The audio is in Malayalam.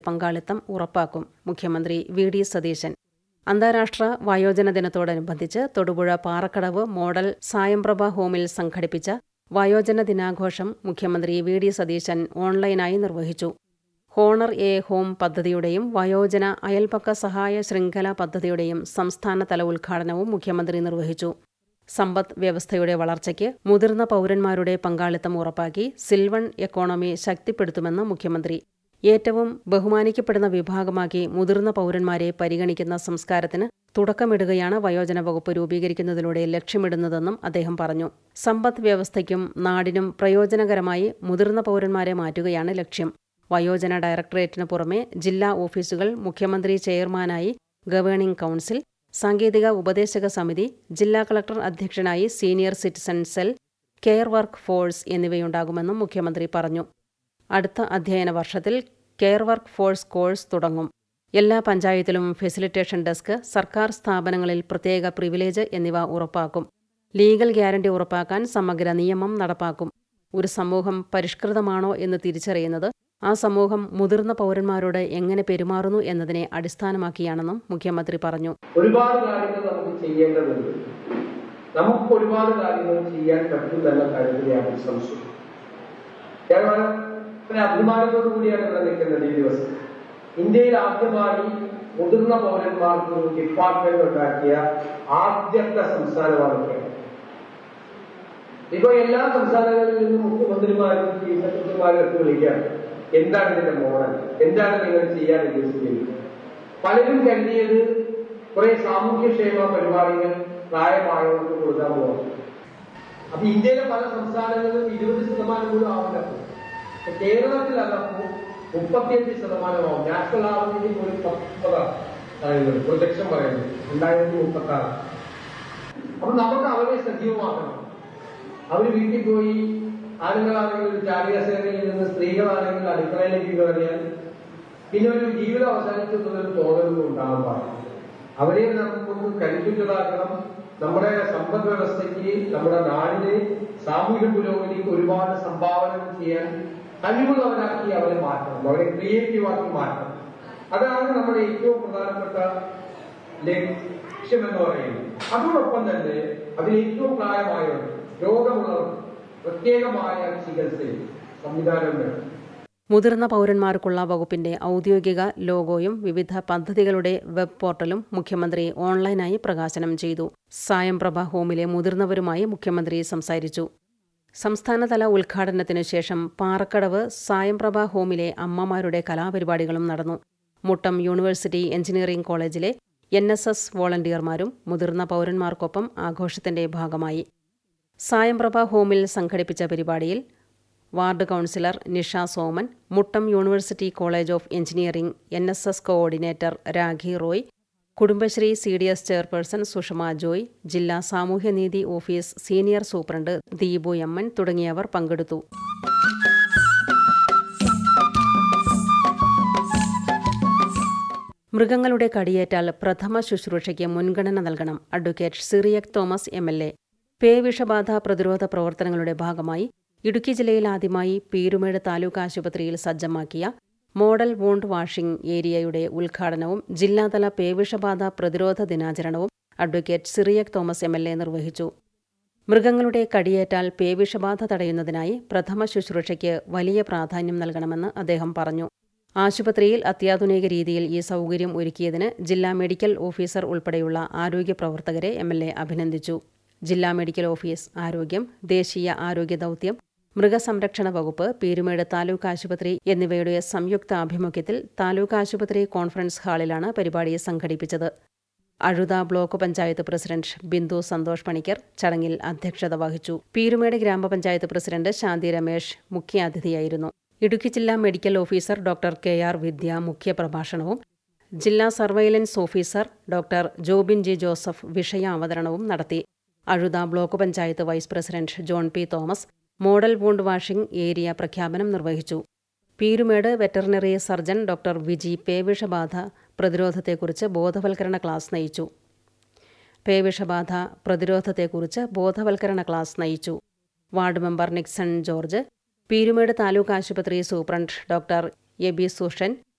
പങ്കാളിത്തം ഉറപ്പാക്കും മുഖ്യമന്ത്രി വി ഡി സതീശൻ അന്താരാഷ്ട്ര വയോജന ദിനത്തോടനുബന്ധിച്ച് തൊടുപുഴ പാറക്കടവ് മോഡൽ സായംപ്രഭ ഹോമിൽ സംഘടിപ്പിച്ച വയോജന ദിനാഘോഷം മുഖ്യമന്ത്രി വി ഡി സതീശൻ ഓൺലൈനായി നിർവഹിച്ചു ഹോണർ എ ഹോം പദ്ധതിയുടെയും വയോജന അയൽപക്ക സഹായ ശൃംഖല പദ്ധതിയുടെയും സംസ്ഥാനതല ഉദ്ഘാടനവും മുഖ്യമന്ത്രി നിർവഹിച്ചു സമ്പദ് വ്യവസ്ഥയുടെ വളർച്ചയ്ക്ക് മുതിർന്ന പൗരന്മാരുടെ പങ്കാളിത്തം ഉറപ്പാക്കി സിൽവൺ എക്കോണമി ശക്തിപ്പെടുത്തുമെന്ന് മുഖ്യമന്ത്രി ഏറ്റവും ബഹുമാനിക്കപ്പെടുന്ന വിഭാഗമാക്കി മുതിർന്ന പൗരന്മാരെ പരിഗണിക്കുന്ന സംസ്കാരത്തിന് തുടക്കമിടുകയാണ് വയോജന വകുപ്പ് രൂപീകരിക്കുന്നതിലൂടെ ലക്ഷ്യമിടുന്നതെന്നും അദ്ദേഹം പറഞ്ഞു സമ്പദ് വ്യവസ്ഥയ്ക്കും നാടിനും പ്രയോജനകരമായി മുതിർന്ന പൗരന്മാരെ മാറ്റുകയാണ് ലക്ഷ്യം വയോജന ഡയറക്ടറേറ്റിന് പുറമെ ജില്ലാ ഓഫീസുകൾ മുഖ്യമന്ത്രി ചെയർമാനായി ഗവേണിംഗ് കൌൺസിൽ സാങ്കേതിക ഉപദേശക സമിതി ജില്ലാ കളക്ടർ അധ്യക്ഷനായി senior citizen cell care work force എന്നിവയുണ്ടാകുമെന്നും മുഖ്യമന്ത്രി പറഞ്ഞു അടുത്ത അധ്യയന വർഷത്തിൽ കെയർ വർക്ക് ഫോഴ്സ് കോഴ്സ് തുടങ്ങും എല്ലാ പഞ്ചായത്തിലും ഫെസിലിറ്റേഷൻ ഡെസ്ക് സർക്കാർ സ്ഥാപനങ്ങളിൽ പ്രത്യേക പ്രിവിലേജ് എന്നിവ ഉറപ്പാക്കും ലീഗൽ ഗ്യാരണ്ടി ഉറപ്പാക്കാൻ സമഗ്ര നിയമം നടപ്പാക്കും ഒരു സമൂഹം പരിഷ്കൃതമാണോ എന്ന് തിരിച്ചറിയുന്നത് ആ സമൂഹം മുതിർന്ന പൗരന്മാരോട് എങ്ങനെ പെരുമാറുന്നു എന്നതിനെ അടിസ്ഥാനമാക്കിയാണെന്നും മുഖ്യമന്ത്രി പറഞ്ഞു ഒരുപാട് കാര്യങ്ങൾ നമുക്ക് ചെയ്യേണ്ടതുണ്ട് നമുക്ക് ഒരുപാട് കാര്യങ്ങൾ ചെയ്യാൻ പറ്റുമെന്ന കാര്യത്തിലാണ് സംശയം ഞാൻ വളരെ അഭിമാനത്തോടു കൂടിയാണ് ഇവിടെ നിൽക്കുന്നത് ഈ ദിവസം ഇന്ത്യയിൽ ആദ്യമായി മുതിർന്ന പൗരന്മാർക്ക് ഒരു ഡിപ്പാർട്ട്മെന്റ് ഉണ്ടാക്കിയ ആദ്യത്തെ സംസ്ഥാനമാണ് കേരളം ഇപ്പൊ എല്ലാ സംസ്ഥാനങ്ങളിൽ നിന്നും മുഖ്യമന്ത്രിമാരും ചീഫ് സെക്രട്ടറിമാരും ഒക്കെ വിളിക്കുകയാണ് എന്താണ് ഇതിന്റെ മോഡൽ എന്താണ് നിങ്ങൾ ചെയ്യാൻ ഉദ്ദേശിക്കുന്നത് പലരും കരുതിയത് കുറെ സാമൂഹ്യക്ഷേമ പരിപാടികൾ പ്രായമായവർക്ക് കൊടുക്കാൻ പോകാം അപ്പൊ ഇന്ത്യയിലെ പല സംസ്ഥാനങ്ങളിലും ഇരുപത് ശതമാനം പോലും ആവില്ല അപ്പൊ കേരളത്തിൽ അതപ്പോ മുപ്പത്തിയഞ്ച് ശതമാനമാവും നാഷണൽ ആവറേജ് ഒരു പത്തൊമ്പതാണ് പറയുന്നത് പ്രൊജക്ഷൻ പറയുന്നത് രണ്ടായിരത്തി മുപ്പത്തി ആറ് അപ്പൊ നമുക്ക് അവരെ സജീവമാക്കണം അവര് വീട്ടിൽ പോയി ആണുങ്ങളാണെങ്കിൽ ഒരു ചാരികസേനയിൽ നിന്ന് സ്ത്രീകളാണെങ്കിൽ അടുക്കളയിലേക്ക് കയറിയാൽ പിന്നെ ഒരു ജീവിതം അവസാനിക്കുന്നതൊരു തോന്നലൊന്നും ഉണ്ടാകാൻ പാടില്ല അവരെ നമുക്ക് കരുത്തുറ്റതാക്കണം നമ്മുടെ സമ്പദ് വ്യവസ്ഥയ്ക്ക് നമ്മുടെ നാടിന് സാമൂഹ്യ പുരോഗതിക്ക് ഒരുപാട് സംഭാവനകൾ ചെയ്യാൻ കഴിവുള്ളവരാക്കി അവരെ മാറ്റണം അവരെ ക്രിയേറ്റീവാക്കി മാറ്റണം അതാണ് നമ്മുടെ ഏറ്റവും പ്രധാനപ്പെട്ട ലക്ഷ്യം എന്ന് പറയുന്നത് അതോടൊപ്പം തന്നെ അതിൽ ഏറ്റവും പ്രായമായവർ രോഗമുള്ളവർ പ്രത്യേകമായ ചികിത്സയും സംവിധാനം വേണം മുതിർന്ന പൗരന്മാർക്കുള്ള വകുപ്പിന്റെ ഔദ്യോഗിക ലോഗോയും വിവിധ പദ്ധതികളുടെ വെബ് പോർട്ടലും മുഖ്യമന്ത്രി ഓൺലൈനായി പ്രകാശനം ചെയ്തു സായംപ്രഭ ഹോമിലെ മുതിർന്നവരുമായി മുഖ്യമന്ത്രി സംസാരിച്ചു സംസ്ഥാനതല ഉദ്ഘാടനത്തിനു ശേഷം പാറക്കടവ് സായംപ്രഭ ഹോമിലെ അമ്മമാരുടെ കലാപരിപാടികളും നടന്നു മുട്ടം യൂണിവേഴ്സിറ്റി എഞ്ചിനീയറിംഗ് കോളേജിലെ എൻ എസ് എസ് വോളണ്ടിയർമാരും മുതിർന്ന പൗരന്മാർക്കൊപ്പം ആഘോഷത്തിന്റെ ഭാഗമായി സായംപ്രഭ ഹോമിൽ സംഘടിപ്പിച്ച പരിപാടിയിൽ ward councillor Nisha Soman Muttom university college of engineering N S S coordinator Rakhi Roy Kudumbashree C D S chairperson Sushama Joy ജില്ലാ സാമൂഹ്യനീതി office senior superintendent Deepu Emman തുടങ്ങിയവർ പങ്കെടുത്തു മൃഗങ്ങളുടെ കടിയേറ്റാൽ പ്രഥമ ശുശ്രൂഷയ്ക്ക് മുൻഗണന നൽകണം advocate Cyriac Thomas M L A പേവിഷബാധ പ്രതിരോധ പ്രവർത്തനങ്ങളുടെ ഭാഗമായി ഇടുക്കി ജില്ലയിൽ ആദ്യമായി പീരുമേട് താലൂക്ക് ആശുപത്രിയിൽ സജ്ജമാക്കിയ മോഡൽ വൂണ്ട് വാഷിംഗ് ഏരിയയുടെ ഉദ്ഘാടനവും ജില്ലാതല പേവിഷബാധ പ്രതിരോധ ദിനാചരണവും advocate Cyriac Thomas M L A നിർവഹിച്ചു മൃഗങ്ങളുടെ കടിയേറ്റാൽ പേവിഷബാധ തടയുന്നതിനായി പ്രഥമ ശുശ്രൂഷയ്ക്ക് വലിയ പ്രാധാന്യം നൽകണമെന്ന് അദ്ദേഹം പറഞ്ഞു ആശുപത്രിയിൽ അത്യാധുനിക രീതിയിൽ ഈ സൗകര്യം ഒരുക്കിയതിന് ജില്ലാ മെഡിക്കൽ ഓഫീസർ ഉൾപ്പെടെയുള്ള ആരോഗ്യ പ്രവർത്തകരെ എം എൽ എ അഭിനന്ദിച്ചു ജില്ലാ മെഡിക്കൽ ഓഫീസ് ആരോഗ്യം ദേശീയ ആരോഗ്യ ദൗത്യം മൃഗസംരക്ഷണ വകുപ്പ് പീരുമേട് താലൂക്ക് ആശുപത്രി എന്നിവയുടെ സംയുക്ത ആഭിമുഖ്യത്തിൽ താലൂക്ക് ആശുപത്രി കോൺഫറൻസ് ഹാളിലാണ് പരിപാടി സംഘടിപ്പിച്ചത് അഴുത ബ്ലോക്ക് പഞ്ചായത്ത് പ്രസിഡന്റ് ബിന്ദു സന്തോഷ് പണിക്കർ ചടങ്ങിൽ അധ്യക്ഷത വഹിച്ചു പീരുമേട് ഗ്രാമപഞ്ചായത്ത് പ്രസിഡന്റ് ശാന്തി രമേശ് മുഖ്യാതിഥിയായിരുന്നു ഇടുക്കി ജില്ലാ medical officer doctor K R Vidya മുഖ്യപ്രഭാഷണവും ജില്ലാ surveillance officer doctor Jobin G Joseph വിഷയാവതരണവും നടത്തി Azhutha block panchayat vice president John P Thomas model wound washing area പ്രഖ്യാപനം നിർവഹിച്ചു Peermade veterinary surgeon doctor Viji പേവിഷബാധ പ്രതിരോധത്തെക്കുറിച്ച് ബോധവൽക്കരണ ക്ലാസ് നയിച്ചു പേവിഷബാധ പ്രതിരോധത്തെക്കുറിച്ച് ബോധവൽക്കരണ ക്ലാസ് നയിച്ചു ward member Nixon George Peermade taluk ആശുപത്രി സൂപ്രണ്ട് ഡോക്ടർ എബി സുഷൻ